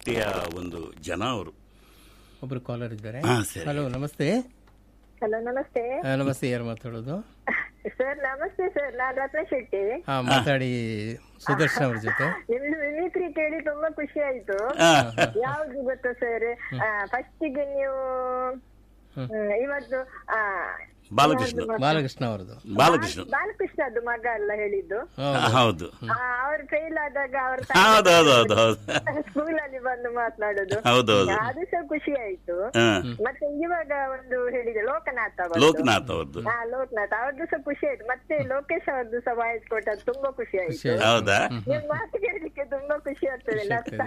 ರೀತಿಯ ಒಂದು ಜನ ಅವರು ಒಬ್ರು ಕಾಲರ್ ಇದ್ದಾರೆ ಹಾ, ಸರಿ. ಹಲೋ ನಮಸ್ತೆ ಹಲೋ ನಮಸ್ತೆ ಆ, ನಮಸ್ತೆ ಯಾರು ಮಾತಾಡೋದು ಸರ್ ನಮಸ್ತೆ ಸರ್ ನಾನು ರತ್ನ ಶೆಟ್ಟಿ ಹಾ ಮಾತಾಡಿ ಸುದರ್ಶನ್ ಅವ್ರ ಜೊತೆ ನಿಮ್ದು ಮಿಮಿಕ್ರಿ ಕೇಳಿ ತುಂಬಾ ಖುಷಿ ಆಯ್ತು ಆ, ಯಾವ್ದು ಗೊತ್ತಾ ಸರ್ ಫಸ್ಟಿಗೆ ನೀವು ಹ್ಮ್, ಇವತ್ತು ಆ, ಬಾಲಕೃಷ್ಣ ಬಾಲಕೃಷ್ಣ ಅವ್ರದ್ದು ಬಾಲಕೃಷ್ಣ ಬಾಲಕೃಷ್ಣದ್ದು ಮಗ ಅಲ್ಲ ಹೇಳಿದ್ದು ಹೌದು ಅವ್ರು ಫೇಲ್ ಆದಾಗ ಅವ್ರ ಹೌದು ಹೌದು ಹೌದು ಹೌದು ಸ್ಕೂಲ್ ಅಲ್ಲಿ ಬಂದು ಮಾತನಾಡುದು ಹೌದು ಹೌದು ಅದು ಸಹ ಖುಷಿ ಆಯ್ತು ಹಾ. ಮತ್ತೆ ಇವಾಗ ಒಂದು ಹೇಳಿದೆ ಲೋಕನಾಥ್ ಅವರು ಲೋಕನಾಥ್ ಅವ್ರದ್ದು ಹಾ ಲೋಕನಾಥ್ ಅವ್ರದ್ದು ಸಹ ಖುಷಿ ಆಯ್ತು ಮತ್ತೆ ಲೋಕೇಶ್ ಅವ್ರದ್ದು ಸಹ ವಾಯ್ಸ್ ಕೊಟ್ಟದ್ದು ತುಂಬಾ ಖುಷಿ ಆಯ್ತು ಹೌದಾ ನಿಮ್ ಮಾತು ಕೇಳಲಿಕ್ಕೆ ತುಂಬಾ ಖುಷಿ ಆಗ್ತದೆ ನಗ್ತಾ.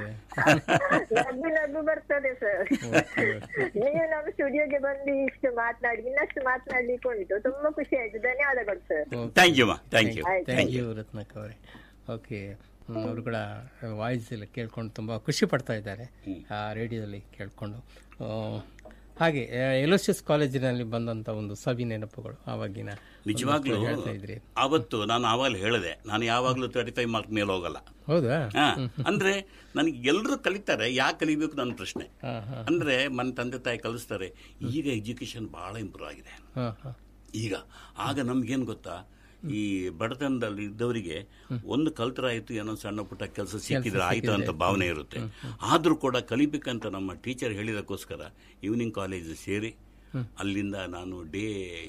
ನಗು ನಗು ಬರ್ತದೆ ಸರ್ ನೀವು ನಮ್ಮ ಸ್ಟುಡಿಯೋಗೆ ಬಂದು ಇಷ್ಟು ಮಾತನಾಡಿ ಇನ್ನಷ್ಟು ಮಾತನಾಡ್ಲಿಕ್ಕೆ ಉಂಟು ತುಂಬಾ ಖುಷಿ ಆಯ್ತು ಧನ್ಯವಾದಗಳು sir thank you ma'am thank you thank you ರತ್ನಕ್ ಅವರೇ ಓಕೆ ಅವರು ಕೂಡ ವಾಯ್ಸ್ ಎಲ್ಲ ಕೇಳ್ಕೊಂಡು ತುಂಬ ಖುಷಿ ಪಡ್ತಾ ಇದ್ದಾರೆ ಆ ರೇಡಿಯೋದಲ್ಲಿ ಕೇಳ್ಕೊಂಡು ಆ, ಹಾಗೆ ಎಲೋಸಿಯಸ್ ಕಾಲೇಜಿನಲ್ಲಿ ಬಂದಂಥ ಒಂದು ಸವಿ ನೆನಪುಗಳು ಆವಾಗಿನ ನಿಜವಾಗ್ಲೂ ಹೇಳ್ತಾ ಇದ್ರಿ ಅವತ್ತು ನಾನು ಆವಾಗಲೇ ಹೇಳಿದೆ ನಾನು ಯಾವಾಗಲೂ ತರ್ಟಿ ಫೈವ್ ಮಾರ್ಕ್ ಮೇಲೆ ಹೋಗಲ್ಲ ಹೌದಾ ಹಾ, ಅಂದ್ರೆ ನನಗೆ ಎಲ್ಲರೂ ಕಲಿತಾರೆ ಯಾಕೆ ಕಲಿಬೇಕು ನನ್ನ ಪ್ರಶ್ನೆ ಹಾಂ ಹಾಂ ಅಂದ್ರೆ ನನ್ನ ತಂದೆ ತಾಯಿ ಕಲಿಸ್ತಾರೆ ಈಗ ಎಜುಕೇಶನ್ ಬಹಳ ಇಂಪ್ರೂವ್ ಆಗಿದೆ ಹಾಂ ಹಾಂ ಈಗ ಆಗ ನಮ್ಗೇನು ಗೊತ್ತಾ ಈ ಬಡತನದಲ್ಲಿ ಇದ್ದವರಿಗೆ ಒಂದು ಕಲ್ತರಾಯ್ತು ಏನೋ ಸಣ್ಣ ಪುಟ್ಟ ಕೆಲಸ ಸಿಕ್ಕಿದ್ರೆ ಆಯ್ತು ಅಂತ ಭಾವನೆ ಇರುತ್ತೆ ಆದ್ರೂ ಕೂಡ ಕಲಿಬೇಕಂತ ನಮ್ಮ ಟೀಚರ್ ಹೇಳಿದಕ್ಕೋಸ್ಕರ ಈವ್ನಿಂಗ್ ಕಾಲೇಜ್ ಸೇರಿ ಅಲ್ಲಿಂದ ನಾನು ಡೇ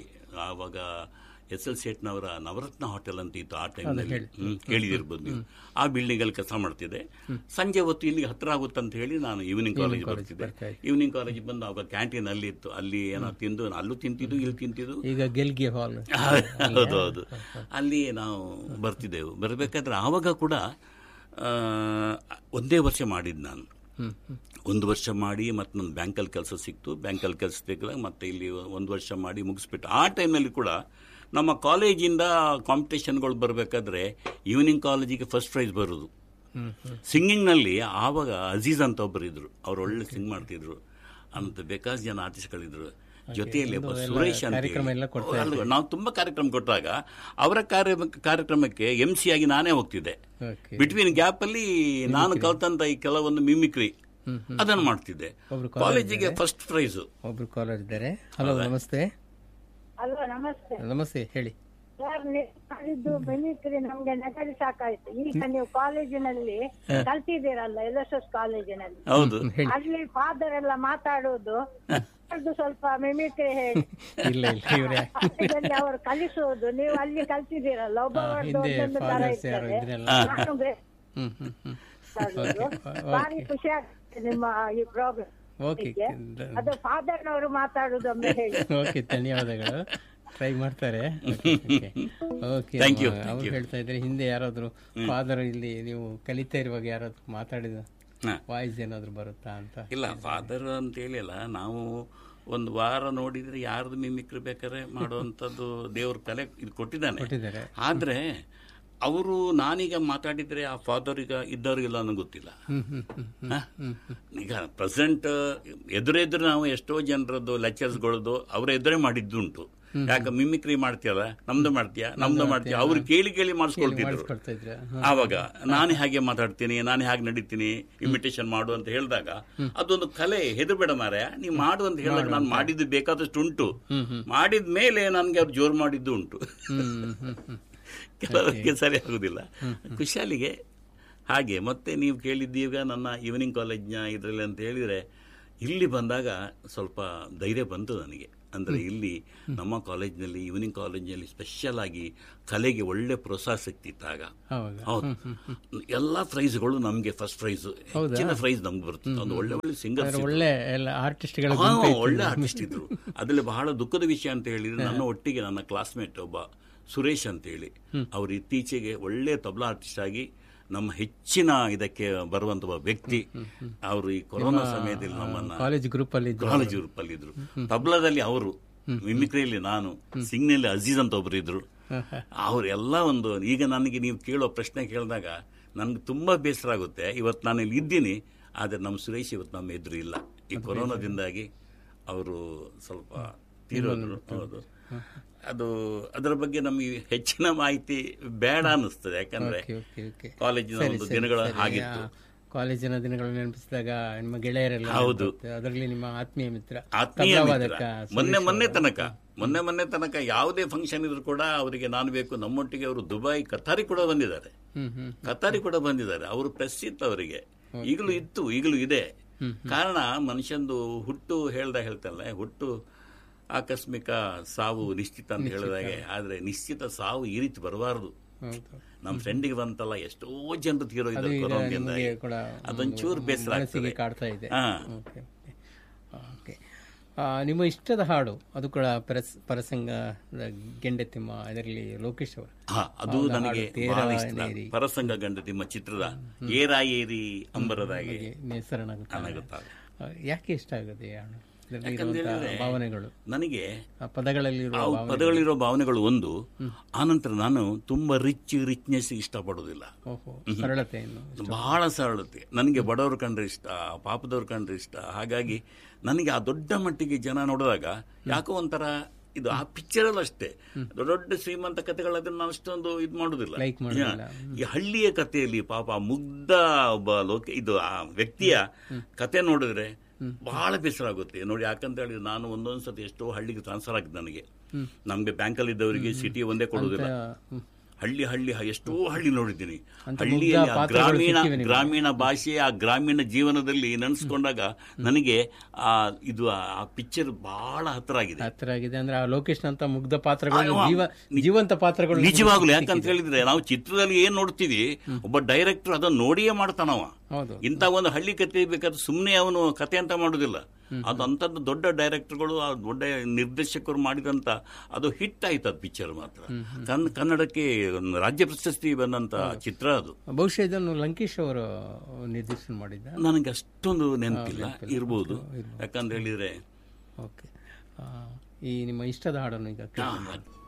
ಆವಾಗ ಎಸ್ ಎಲ್ ಸೇಟ್ನವರ ನವರತ್ನ ಹೋಟೆಲ್ ಅಂತ ಇತ್ತು ಆ ಟೈಮ್ನಲ್ಲಿ ಕೇಳಿದಿರ್ಬೋದು ನೀವು ಆ ಬಿಲ್ಡಿಂಗ್ ಅಲ್ಲಿ ಕೆಲಸ ಮಾಡ್ತಿದ್ದೆ ಸಂಜೆ ಹೊತ್ತು ಇಲ್ಲಿಗೆ ಹತ್ರ ಆಗುತ್ತೆ ಅಂತ ಹೇಳಿ ನಾನು ಈವ್ನಿಂಗ್ ಕಾಲೇಜ್ ಬರ್ತಿದ್ದೆ ಈವ್ನಿಂಗ್ ಕಾಲೇಜ್ ಬಂದು ಆವಾಗ ಕ್ಯಾಂಟೀನ್ ಅಲ್ಲಿ ಇತ್ತು ಅಲ್ಲಿ ಏನೋ ತಿಂದು ಅಲ್ಲೂ ತಿಂತಿದ್ದು ಇಲ್ಲಿ ತಿಂತಿದ್ದು ಈಗ ಗೆಲ್ಗೆ ಹಾಲ್ ಹೌದು ಹೌದು ಅಲ್ಲಿ ನಾವು ಬರ್ತಿದ್ದೆವು ಬರಬೇಕಾದ್ರೆ ಆವಾಗ ಕೂಡ ಆ, ಒಂದೇ ವರ್ಷ ಮಾಡಿದ್ದು ನಾನು ಒಂದು ವರ್ಷ ಮಾಡಿ ಮತ್ತೆ ನನ್ನ ಬ್ಯಾಂಕಲ್ಲಿ ಕೆಲಸ ಸಿಕ್ತು ಬ್ಯಾಂಕಲ್ಲಿ ಕೆಲಸ ಸಿಕ್ಕಿದಾಗ ಮತ್ತೆ ಇಲ್ಲಿ ಒಂದು ವರ್ಷ ಮಾಡಿ ಮುಗಿಸ್ಬಿಟ್ಟು ಆ ಟೈಮ್ನಲ್ಲಿ ಕೂಡ ನಮ್ಮ ಕಾಲೇಜಿಂದ ಕಾಂಪಿಟೇಷನ್ಗಳು ಬರಬೇಕಾದ್ರೆ ಈವ್ನಿಂಗ್ ಕಾಲೇಜಿಗೆ ಫಸ್ಟ್ ಪ್ರೈಸ್ ಬರೋದು ಸಿಂಗಿಂಗ್ನಲ್ಲಿ ಆವಾಗ ಅಜೀಜ್ ಅಂತ ಒಬ್ಬರು ಇದ್ರು ಅವ್ರು ಒಳ್ಳೆ ಸಿಂಗ್ ಮಾಡ್ತಿದ್ರು ಅಂತ ಬೇಕಾಸ್ ಜನ ಆರ್ಟಿಸ್ಟ್ಗಳಿದ್ರು ಜೊತೆಯಲ್ಲಿ ಒಬ್ಬ ಸುರೇಶ್ ಅಂತ ಹೇಳಿ. ಕಾರ್ಯಕ್ರಮ ಎಲ್ಲ ಕೊಡ್ತಾ ಅಲ್ವಾ, ನಾವು ತುಂಬಾ ಕಾರ್ಯಕ್ರಮ ಕೊಟ್ಟಾಗ ಅವರ ಕಾರ್ಯ ಕಾರ್ಯಕ್ರಮಕ್ಕೆ ಎಂ ಸಿ ಆಗಿ ನಾನೇ ಹೋಗ್ತಿದ್ದೆ ಓಕೆ ಬಿಟ್ವೀನ್ ಗ್ಯಾಪ್ ಅಲ್ಲಿ ನಾನು ಕಲ್ತಂತ ಈ ಕೆಲವೊಂದು ಮಿಮಿಕ್ರಿ ಅದನ್ನು ಮಾಡ್ತಿದ್ದೆ ಒಬ್ರು ಕಾಲೇಜಿಗೆ ಫಸ್ಟ್ ಪ್ರೈಸ್ ಒಬ್ರು ಕಾಲರ್ ಇದ್ದಾರೆ ಹಲೋ ನಮಸ್ತೆ ಅಲ್ವಾ ನಮಸ್ತೆ ನಮಸ್ತೆ ಹೇಳಿ ಸರ್ ನೀವು ಮಾಡಿದ್ದು ಮಿಮಿಕ್ರಿ ನಮ್ಗೆ ನಗಡಿ ಸಾಕಾಯ್ತು ಈಗ ನೀವು ಕಾಲೇಜಿನಲ್ಲಿ ಕಲ್ತಿದ್ದೀರಲ್ಲ ಎಲ್ ಎಸ್ ಎಸ್ ಕಾಲೇಜಿನಲ್ಲಿ ಹೌದು ಹೇಳಿ ಅಲ್ಲಿ ಫಾದರ್ ಎಲ್ಲ ಮಾತಾಡುವುದು ಅದು ಸ್ವಲ್ಪ ಮಿಮಿಕ್ರಿ ಹೇಳಿ ಇಲ್ಲ ಇಲ್ಲ ಇವರೇ ಕಾಲೇಜಲ್ಲಿ ಅವರು ಕಲಿಸುವುದು ನೀವು ಅಲ್ಲಿ ಕಲ್ತಿದ್ದೀರಲ್ಲ ಒಬ್ಬೊಬ್ಬರದ್ದು ಹಿಂದೆ ಒಂದೊಂದು ತರ ಫಾದರ್ಸ್ ಯಾರು ಇರ್ತದೆ ಇದ್ರಲ್ಲ ನಾನು ಬೇರೆ ಹ್ಮ್ ಹ್ಮ್ ಹ್ಮ್ ಮಾತಾಡುದು. ಭಾರಿ ಖುಷಿ ಆಗ್ತದೆ ನಿಮ್ಮ ಈ ಪ್ರೋಗ್ರಾಮ್ ಓಕೆ ಅದು ಫಾದರ್ನವರು ಮಾತಾಡುದು ಒಮ್ಮೆ ಹೇಳಿ ಓಕೆ ಧನ್ಯವಾದಗಳು ಟ್ರೈ ಮಾಡ್ತಾರೆ ಓಕೆ Thank you, thank ಅವ್ರು you. ಹೇಳ್ತಾ ಇದ್ರೆ ಹಿಂದೆ ಯಾರಾದ್ರು ಫಾದರ್ ಇಲ್ಲಿ ನೀವು ಕಲಿತಾ ಇರುವಾಗ ಯಾರಾದ್ರೂ ಮಾತಾಡಿದ ಹಾ. ವಾಯ್ಸ್ ಏನಾದ್ರು ಬರುತ್ತಾ ಅಂತ ಇಲ್ಲ ಫಾದರ್ ಅಂತ ಹೇಳಿಲ್ಲ ನಾವು ಒಂದು ವಾರ ನೋಡಿದ್ರೆ ಯಾರ್ದು ಮಿಮಿಕ್ರಿ ಬೇಕಾದ್ರೆ ಮಾಡುವಂಥದ್ದು ದೇವ್ರ ಕಲೆ ಇದು ಕೊಟ್ಟಿದ್ದಾನೆ ಕೊಟ್ಟಿದ್ದಾರೆ ಆದ್ರೆ ಅವರು ನಾನೀಗ ಮಾತಾಡಿದ್ರೆ ಆ ಫಾದರ್ ಈಗ ಇದ್ದವ್ರಿಗಿಲ್ಲ ನನಗೆ ಗೊತ್ತಿಲ್ಲ ಹ್ಮ್ ಹ್ಮ್ ಹ್ಮ್ ಹ್ಮ್ ಹ? ಈಗ ಪ್ರೆಸೆಂಟ್ ಎದುರೆದುರು ನಾವು ಎಷ್ಟೋ ಜನರದ್ದು ಲೆಕ್ಚರ್ಸ್ಗಳದ್ದು ಅವ್ರ ಎದುರೇ ಮಾಡಿದ್ದುಂಟು ಯಾಕೆ ಮಿಮಿಕ್ರಿ ಮಾಡ್ತೀಯಲ್ಲ ನಮ್ದು ಮಾಡ್ತೀಯಾ ನಮ್ದು ಮಾಡ್ತೀಯಾ ಅವ್ರು ಕೇಳಿ ಕೇಳಿ ಮಾಡಿಸ್ಕೊಳ್ತಿದ್ರು ಮಾಡಿಸ್ಕೊಳ್ತಾ ಇದ್ರ ಆವಾಗ ನಾನೇ ಹಾಗೆ ಮಾತಾಡ್ತೀನಿ ನಾನೇ ಹಾಗೆ ನಡೀತೀನಿ ಇಮಿಟೇಷನ್ ಮಾಡು ಅಂತ ಹೇಳಿದಾಗ ಅದೊಂದು ಕಲೆ ಹೆದರ್ಬೇಡ ಮಾರಾಯ ನೀ ಮಾಡು ಅಂತ ಹೇಳಿದಾಗ ನಾನು ಮಾಡಿದ್ದು ಬೇಕಾದಷ್ಟು ಉಂಟು ಮಾಡಿದ ಮೇಲೆ ನನ್ಗೆ ಅವ್ರು ಜೋರು ಮಾಡಿದ್ದು ಉಂಟು ಹ್ಮ್ ಹ್ಮ್ ಹ್ಮ್ ಕೆಲವರಿಗೆ ಸರಿ ಆಗುದಿಲ್ಲ ಖುಷಾಲಿಗೆ ಹಾಗೆ ಮತ್ತೆ ನೀವು ಕೇಳಿದ್ದೀಗ ನನ್ನ ಈವ್ನಿಂಗ್ ಕಾಲೇಜ್ನ ಇದರಲ್ಲಿ ಅಂತ ಹೇಳಿದ್ರೆ ಇಲ್ಲಿ ಬಂದಾಗ ಸ್ವಲ್ಪ ಧೈರ್ಯ ಬಂತು ನನಗೆ ಅಂದರೆ ಇಲ್ಲಿ ನಮ್ಮ ಕಾಲೇಜ್ನಲ್ಲಿ ಈವ್ನಿಂಗ್ ಕಾಲೇಜ್ನಲ್ಲಿ ಸ್ಪೆಷಲ್ ಆಗಿ ಕಲೆಗೆ ಒಳ್ಳೆ ಪ್ರೋತ್ಸಾಹ ಸಿಕ್ತಿತ್ತಾಗ ಹೌದಾ ಹೌದು ಎಲ್ಲಾ ಪ್ರೈಸ್ಗಳು ನಮಗೆ ಫಸ್ಟ್ ಪ್ರೈಸ್ ಹೆಚ್ಚಿನ ಪ್ರೈಸ್ ನಮ್ಗೆ ಬರ್ತದೆ ಒಂದು ಒಳ್ಳೆ ಒಳ್ಳೆ ಸಿಂಗರ್ಸ್ ಒಳ್ಳೆ ಎಲ್ಲ ಆರ್ಟಿಸ್ಟ್ಗಳ ಹಾ, ಒಳ್ಳೆ ಆರ್ಟಿಸ್ಟ್ ಇದ್ರು ಅದರಲ್ಲಿ ಬಹಳ ದುಃಖದ ವಿಷಯ ಅಂತ ಹೇಳಿದ್ರೆ ನನ್ನ ಒಟ್ಟಿಗೆ ನನ್ನ ಕ್ಲಾಸ್ಮೇಟ್ ಒಬ್ಬ ಸುರೇಶ್ ಅಂತ ಹೇಳಿ ಅವರು ಇತ್ತೀಚೆಗೆ ಒಳ್ಳೆ ತಬಲಾ ಆರ್ಟಿಸ್ಟ್ ಆಗಿ ನಮ್ಮ ಹೆಚ್ಚಿನ ಇದಕ್ಕೆ ಬರುವಂತ ಒಬ್ಬ ವ್ಯಕ್ತಿ ಅವರು ಈ ಕೊರೋನಾ ಸಮಯದಲ್ಲಿ ನಮ್ಮನ್ನ ಕಾಲೇಜ್ ಗ್ರೂಪ್ ಅಲ್ಲಿ ಇದ್ರು ಕಾಲೇಜ್ ಗ್ರೂಪಲ್ಲಿ ಇದ್ರು ತಬ್ಲಾದಲ್ಲಿ ಅವರು ಮಿಮಿಕ್ರಿಯಲ್ಲಿ ನಾನು ಸಿಂಗ್ನಲ್ಲಿ ಅಜೀಜ್ ಅಂತ ಒಬ್ರು ಇದ್ರು ಅವರೆಲ್ಲ ಒಂದು ಈಗ ನನಗೆ ನೀವು ಕೇಳೋ ಪ್ರಶ್ನೆ ಕೇಳಿದಾಗ ನನ್ಗೆ ತುಂಬಾ ಬೇಸರ ಆಗುತ್ತೆ ಇವತ್ತು ನಾನು ಇಲ್ಲಿ ಇದ್ದೀನಿ ಆದರೆ ನಮ್ಮ ಸುರೇಶ್ ಇವತ್ತು ನಮ್ಮ ಎದುರು ಇಲ್ಲ ಈ ಕೊರೋನಾದಿಂದಾಗಿ ಅವರು ಸ್ವಲ್ಪ ತೀರೋದ್ರು ಹೌದು ಅದು ಅದರ ಬಗ್ಗೆ ನಮಗೆ ಹೆಚ್ಚಿನ ಮಾಹಿತಿ ಬೇಡ ಅನ್ನಿಸ್ತದೆ ಯಾಕಂದ್ರೆ ಓಕೆ ಓಕೆ ಓಕೆ ಕಾಲೇಜಿನ ಒಂದು ದಿನಗಳ ಹಾಗಿತ್ತು ಕಾಲೇಜಿನ ದಿನಗಳನ್ನು ನೆನಪಿಸಿದಾಗ ನಿಮ್ಮ ಗೆಳೆಯರೆಲ್ಲ ಹೌದು. ನೆನಪಾಗ್ತದೆ. ಅದರಲ್ಲಿ ನಿಮ್ಮ ಆತ್ಮೀಯ ಮಿತ್ರ ಆತ್ಮೀಯ ತಬಲಾವಾದಕ ಮಿತ್ರ. ಮೊನ್ನೆ ಮೊನ್ನೆ ತನಕ ಮೊನ್ನೆ ಮೊನ್ನೆ ತನಕ ಯಾವುದೇ ಫಂಕ್ಷನ್ ಇದ್ರು ಕೂಡ ಅವರಿಗೆ ನಾನು ಬೇಕು ನಮ್ಮೊಟ್ಟಿಗೆ ಅವರು ದುಬೈ ಕತಾರಿ ಕೂಡ ಬಂದಿದ್ದಾರೆ ಹ್ಮ್ ಹ್ಮ್ ಕತಾರಿ ಕೂಡ ಬಂದಿದ್ದಾರೆ ಅವರು ಪ್ರೆಸ್ ಇತ್ತು ಅವರಿಗೆ ಈಗಲೂ ಇತ್ತು ಈಗಲೂ ಇದೆ ಕಾರಣ ಮನುಷ್ಯಂದು ಹುಟ್ಟು ಹೇಳ್ದ ಹೇಳ್ತಾನೆ ಹುಟ್ಟು ಆಕಸ್ಮಿಕ ಸಾವು ನಿಶ್ಚಿತ ಅಂತ ಹೇಳಿದಾಗೆ ಆದ್ರೆ ನಿಶ್ಚಿತ ಸಾವು ಈ ರೀತಿ ಬರಬಾರದು ಹೌದು ನಮ್ಮ ಫ್ರೆಂಡಿಗೆ ಬಂತಲ್ಲ ಎಷ್ಟೋ ಜನರು ತೀರೋ ಇದ್ದಾರೆ ಕೊರೋನಾದಿಂದ ನಿಮಗೆ ಕೂಡ ಅದೊಂಚೂರು ಬೇಸರ ಮನಸ್ಸಿಗೆ ಆಗ್ತದೆ ಕಾಡ್ತಾ ಇದೆ ಹಾ ಓಕೆ ಓಕೆ ಓಕೆ ಆ, ನಿಮ್ಮ ಇಷ್ಟದ ಹಾಡು ಅದು ಕೂಡ ಪರಸ್ ಪರಸಂಗ ಗೆಂಡೆತಿಮ್ಮ ಇದರಲ್ಲಿ ಲೋಕೇಶ್ ಅವರು ಹಾ ಅದು ನನಗೆ ತೇರ ಬಹಳ ಇಷ್ಟ ನೇರಿ. ಪರಸಂಗ ಗಂಡ ನಿಮ್ಮ ಚಿತ್ರದ ಏರಾ ಏರಿ ಅಂಬರದಾಗೆ ಹೆಸರನಾಗುತ್ತೆ ನನಗುತ್ತಾರೆ ಯಾಕೆ ಇಷ್ಟ ಆಗುತ್ತೆ ಈ ಹಾಡು ಇದರಲ್ಲಿ ಇರುವಂತಹ ಭಾವನೆಗಳು ನನಗೆ ಆ ಪದಗಳಲ್ಲಿರುವ ಆ ಪದಗಳಿರೋ ಭಾವನೆಗಳು ಒಂದು ಆನಂತರ ನಾನು ತುಂಬಾ ರಿಚ್ ರಿಚ್ನೆಸ್ ಇಷ್ಟಪಡೋದಿಲ್ಲ ಓಹೋ ಸರಳತೆಯನ್ನು ಬಹಳ ಸರಳತೆ ನನಗೆ ಬಡವರು ಕಂಡ್ರೆ ಇಷ್ಟ ಪಾಪದವ್ರು ಕಂಡ್ರೆ ಇಷ್ಟ ಹಾಗಾಗಿ ನನಗೆ ಆ ದೊಡ್ಡ ಮಟ್ಟಿಗೆ ಜನ ನೋಡಿದಾಗ ಯಾಕೋ ಒಂಥರ ಇದು ಆ ಪಿಕ್ಚರ್ ಅಲ್ಲಿ ಅಷ್ಟೇ ದೊಡ್ಡ ದೊಡ್ಡ ಶ್ರೀಮಂತ ಕಥೆಗಳದನ್ನ ನಾನು ಅಷ್ಟೊಂದು ಇದು ಮಾಡುದಿಲ್ಲ Like ಮಾಡೋದಿಲ್ಲ. ಈ ಹಳ್ಳಿಯ ಕಥೆಯಲ್ಲಿ ಪಾಪ ಆ ಮುಗ್ಧ ಒಬ್ಬ ಲೋಕ ಇದು ಆ ವ್ಯಕ್ತಿಯ ಕತೆ ನೋಡಿದ್ರೆ ಬಹಳ ಬೇಸರ ಆಗುತ್ತೆ ನೋಡಿ ಯಾಕಂತ ಹೇಳಿದ್ರೆ ನಾನು ಒಂದೊಂದು ಸತಿ ಎಷ್ಟೋ ಹಳ್ಳಿಗೆ ಟ್ರಾನ್ಸ್ಫರ್ ಆಗಿದೆ ನನಗೆ ನಮ್ಗೆ ಬ್ಯಾಂಕಲ್ಲಿ ಇದ್ದವರಿಗೆ ಸಿಟಿ ಒಂದೇ ಕೊಡುದಿಲ್ಲ ಹ್ಮ್. ಹಳ್ಳಿ ಹಳ್ಳಿ ಹ- ಎಷ್ಟೋ ಹಳ್ಳಿ ನೋಡಿದ್ದೀನಿ ಅಂತ ಹಳ್ಳಿಯಲ್ಲಿ ಮುಗ್ಧ ಆ ಪಾತ್ರಗಳು ಗ್ರಾಮೀಣ ಸಿಕ್ಕಿವೆ ನಿಮಗೆ. ಗ್ರಾಮೀಣ ಭಾಷೆ ಆ ಗ್ರಾಮೀಣ ಜೀವನದಲ್ಲಿ ನೆನೆಸ್ಕೊಂಡಾಗ ನನಗೆ ಆ ಇದು ಆ ಪಿಕ್ಚರ್ ಬಹಳ ಹತ್ರ ಆಗಿದೆ ಹತ್ರ ಆಗಿದೆ ಅಂದ್ರೆ ಆ ಲೋಕೇಶ್ ಅಂತ ಮುಗ್ಧ ಪಾತ್ರಗಳು ಆ, ಜೀವ ಜೀವಂತ ಪಾತ್ರಗಳು ನಿಜವಾಗ್ಲು ಯಾಕಂತ ಹೇಳಿದ್ರೆ ನಾವು ಚಿತ್ರದಲ್ಲಿ ಏನ್ ನೋಡ್ತೀವಿ ಒಬ್ಬ ಡೈರೆಕ್ಟರ್ ಅದನ್ನ ನೋಡಿಯೇ ಮಾಡ್ತಾನವ ಹೌದು ಇಂಥ ಒಂದು ಹಳ್ಳಿ ಕತೆ ಬೇಕಾದ್ರೆ ಸುಮ್ಮನೆ ಅವನು ಕತೆ ಅಂತ ಮಾಡುದಿಲ್ಲ ಅದು ಅಂಥದ್ದು ದೊಡ್ಡ ಡೈರೆಕ್ಟರ್ಗಳು ಆ ದೊಡ್ಡ ನಿರ್ದೇಶಕರು ಮಾಡಿದಂತ ಅದು ಹಿಟ್ ಆಯ್ತು ಅದು ಪಿಕ್ಚರ್ ಮಾತ್ರ ಕನ್- ಕನ್ನಡಕ್ಕೆ ಒಂದು ರಾಜ್ಯ ಪ್ರಶಸ್ತಿ ಬಂದಂತ ಚಿತ್ರ ಅದು ಬಹುಶಃ ಇದನ್ನು ಲಂಕೇಶ್ ಅವರು ನಿರ್ದೇಶನ ಮಾಡಿದ್ದ ನನಗೆ ಅಷ್ಟೊಂದು ನೆನಪಿಲ್ಲ ಇರ್ಬೋದು ಯಾಕಂತ ಹೇಳಿದ್ರೆ ಓಕೆ ಈ ನಿಮ್ಮ ಇಷ್ಟದ ಹಾಡನ್ನು ಈಗ ಕೇಳೋಣ. ಆ,